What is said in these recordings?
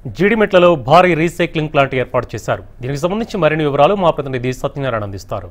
జీడిమెట్లలో భారీ recycling plant ఏర్పాటు చేశారు దీనికి సంబంధించి మరిన్ని వివరాలు మా ప్రతినిధి సత్యనారాయణ అందిస్తారు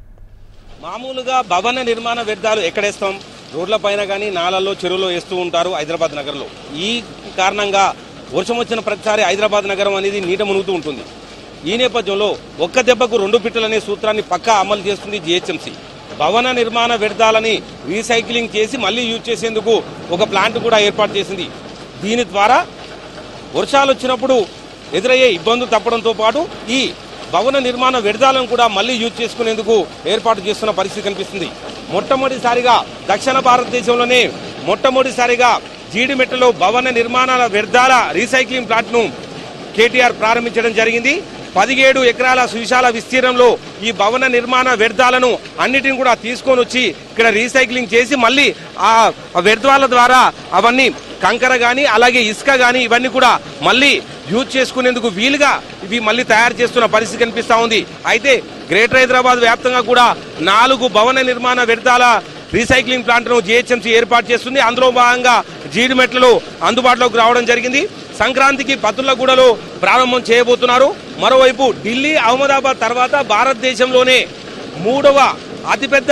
మామూలుగా భవన నిర్మాణ వ్యర్థాలు ఎక్కడేస్తాం రోడ్ల పైన కానీ నాలల్లో చెరువులో వేస్తూ ఉంటారు హైదరాబాద్ నగరంలో ఈ కారణంగా వర్షం వచ్చిన ప్రతిసారి హైదరాబాద్ నగరం అనేది నీట మునుగుతూ ఉంటుంది ఈ నేపథ్యంలో ఒక్క దెబ్బకు రెండు పిట్టలనే సూత్రాన్ని పక్కా అమలు చేస్తుంది జిహెచ్ఎంసీ భవన నిర్మాణ వ్యర్థాలని రీసైక్లింగ్ చేసి మళ్ళీ యూజ్ చేసేందుకు ఒక ప్లాంట్ కూడా ఏర్పాటు చేసింది దీని ద్వారా వర్షాలు వచ్చినప్పుడు ఎదురయ్యే ఇబ్బందులు తప్పడంతో పాటు ఈ భవన నిర్మాణ వ్యర్థాలను కూడా మళ్ళీ యూజ్ చేసుకునేందుకు ఏర్పాటు చేస్తున్న పరిస్థితి కనిపిస్తుంది మొట్టమొదటిసారిగా దక్షిణ భారతదేశంలోనే మొట్టమొదటిసారిగా జీడిమెట్టలో భవన నిర్మాణాల వ్యర్థాల రీసైక్లింగ్ ప్లాంట్ను కేటీఆర్ ప్రారంభించడం జరిగింది పదిహేడు ఎకరాల సువిశాల విస్తీర్ణంలో ఈ భవన నిర్మాణ వ్యర్థాలను అన్నిటిని కూడా తీసుకొని వచ్చి ఇక్కడ రీసైక్లింగ్ చేసి మళ్ళీ ఆ వ్యర్థాల ద్వారా అవన్నీ కంకర కానీ అలాగే ఇసుక కానీ ఇవన్నీ కూడా మళ్ళీ యూజ్ చేసుకునేందుకు వీలుగా ఇవి మళ్ళీ తయారు చేస్తున్న పరిస్థితి కనిపిస్తా ఉంది అయితే గ్రేటర్ హైదరాబాద్ వ్యాప్తంగా కూడా నాలుగు భవన నిర్మాణ వ్యర్థాల రీసైక్లింగ్ ప్లాంట్ను జిహెచ్ఎంసీ ఏర్పాటు చేస్తుంది అందులో భాగంగా జీడిమెట్లలో అందుబాటులోకి రావడం జరిగింది సంక్రాంతికి పత్తులగూడలో ప్రారంభం చేయబోతున్నారు మరోవైపు ఢిల్లీ అహ్మదాబాద్ తర్వాత భారతదేశంలోనే మూడవ అతిపెద్ద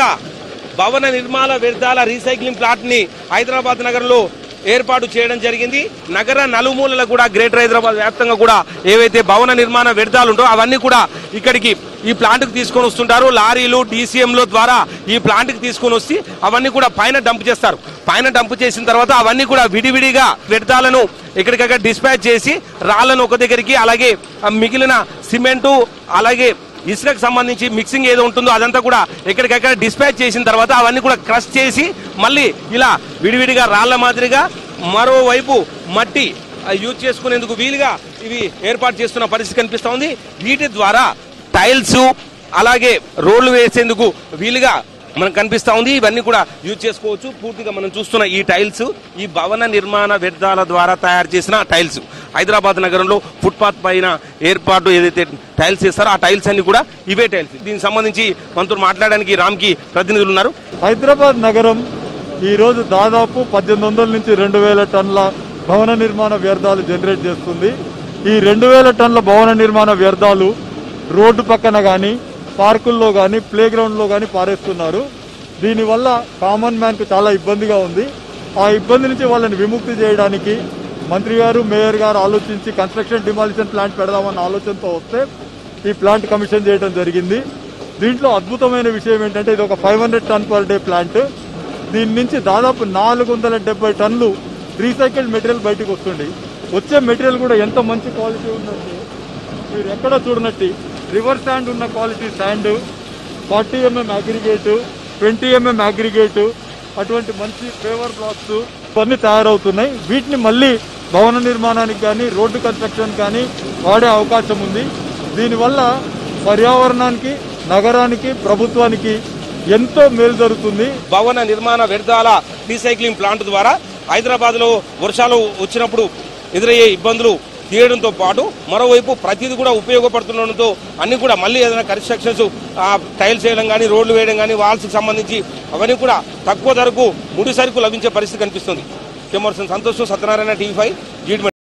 భవన నిర్మాణ వ్యర్థాల రీసైక్లింగ్ ప్లాంట్ ని హైదరాబాద్ నగరంలో ఏర్పాటు చేయడం జరిగింది నగర నలుమూలల కూడా గ్రేటర్ హైదరాబాద్ వ్యాప్తంగా కూడా ఏవైతే భవన నిర్మాణ వ్యర్థాలు ఉంటాయో అవన్నీ కూడా ఇక్కడికి ఈ ప్లాంట్కి తీసుకొని వస్తుంటారు లారీలు డీసీఎంల ద్వారా ఈ ప్లాంట్కి తీసుకొని వచ్చి అవన్నీ కూడా పైన డంప్ చేస్తారు పైన డంప్ చేసిన తర్వాత అవన్నీ కూడా విడివిడిగా వ్యర్థాలను ఎక్కడికక్కడ డిస్పాచ్ చేసి రాళ్లను ఒక దగ్గరికి అలాగే ఆ మిగిలిన సిమెంటు అలాగే ఇసుకకు సంబంధించి మిక్సింగ్ ఏదో ఉంటుందో అదంతా కూడా ఎక్కడికక్కడ డిస్పాచ్ చేసిన తర్వాత అవన్నీ కూడా క్రష్ చేసి మళ్ళీ ఇలా విడివిడిగా రాళ్ల మాదిరిగా మరోవైపు మట్టి ఆ, యూజ్ చేసుకునేందుకు వీలుగా ఇవి ఏర్పాటు చేస్తున్న పరిస్థితి కనిపిస్తూ ఉంది వీటి ద్వారా టైల్స్ అలాగే రోడ్లు వేసేందుకు వీలుగా మనకు కనిపిస్తా ఉంది ఇవన్నీ కూడా యూజ్ చేసుకోవచ్చు పూర్తిగా మనం చూస్తున్న ఈ టైల్స్ ఈ భవన నిర్మాణ వ్యర్థాల ద్వారా తయారు చేసిన టైల్స్ హైదరాబాద్ నగరంలో ఫుట్పాత్ పైన ఏర్పాటు ఏదైతే టైల్స్ చేస్తారో ఆ టైల్స్ అన్ని కూడా ఇవే టైల్స్ దీనికి సంబంధించి మనతో మాట్లాడడానికి రామ్కి ప్రతినిధులు ఉన్నారు హైదరాబాద్ నగరం ఈ రోజు దాదాపు పద్దెనిమిది వందల నుంచి రెండు వేల టన్నుల భవన నిర్మాణ వ్యర్థాలు జనరేట్ చేస్తుంది ఈ రెండు వేల టన్నుల భవన నిర్మాణ వ్యర్థాలు రోడ్డు పక్కన కానీ పార్కుల్లో కానీ ప్లే గ్రౌండ్లో కానీ పారేస్తున్నారు దీనివల్ల కామన్ మ్యాన్కు చాలా ఇబ్బందిగా ఉంది ఆ ఇబ్బంది నుంచి వాళ్ళని విముక్తి చేయడానికి మంత్రి గారు మేయర్ గారు ఆలోచించి కన్స్ట్రక్షన్ డిమాలిషన్ ప్లాంట్ పెడదామన్న ఆలోచనతో వస్తే ఈ ప్లాంట్ కమిషన్ చేయడం జరిగింది దీంట్లో అద్భుతమైన విషయం ఏంటంటే ఇది ఒక five hundred ton per day plant దీని నుంచి దాదాపు నాలుగు వందల డెబ్బై టన్నులు రీసైకిల్డ్ మెటీరియల్ బయటకు వస్తుంది వచ్చే మెటీరియల్ కూడా ఎంత మంచి క్వాలిటీ ఉందంటే మీరు ఎక్కడ చూడనట్టు రివర్ శాండ్ ఉన్న quality sand forty MM aggregate twenty MM aggregate అటువంటి మంచి ఫేవర్ బ్లాక్స్ ఇవన్నీ తయారవుతున్నాయి వీటిని మళ్ళీ భవన నిర్మాణానికి కానీ రోడ్డు కన్స్ట్రక్షన్ కానీ వాడే అవకాశం ఉంది దీనివల్ల పర్యావరణానికి నగరానికి ప్రభుత్వానికి ఎంతో మేలు జరుగుతుంది భవన నిర్మాణ వ్యర్థాల రీసైక్లింగ్ ప్లాంట్ ద్వారా హైదరాబాద్ లో వర్షాలు వచ్చినప్పుడు ఎదురయ్యే ఇబ్బందులు తీయడంతో పాటు మరోవైపు ప్రతిదీ కూడా ఉపయోగపడుతుండడంతో అన్ని కూడా మళ్ళీ ఏదైనా కన్స్ట్రక్షన్స్ టైల్స్ వేయడం కానీ రోడ్లు వేయడం కానీ వాల్స్కి సంబంధించి అవన్నీ కూడా తక్కువ ధరకు ముడి సరుకు లభించే పరిస్థితి కనిపిస్తుంది కెమర్సన్ సంతోష్ సత్యనారాయణ టీవీ ఫైవ్ జీడి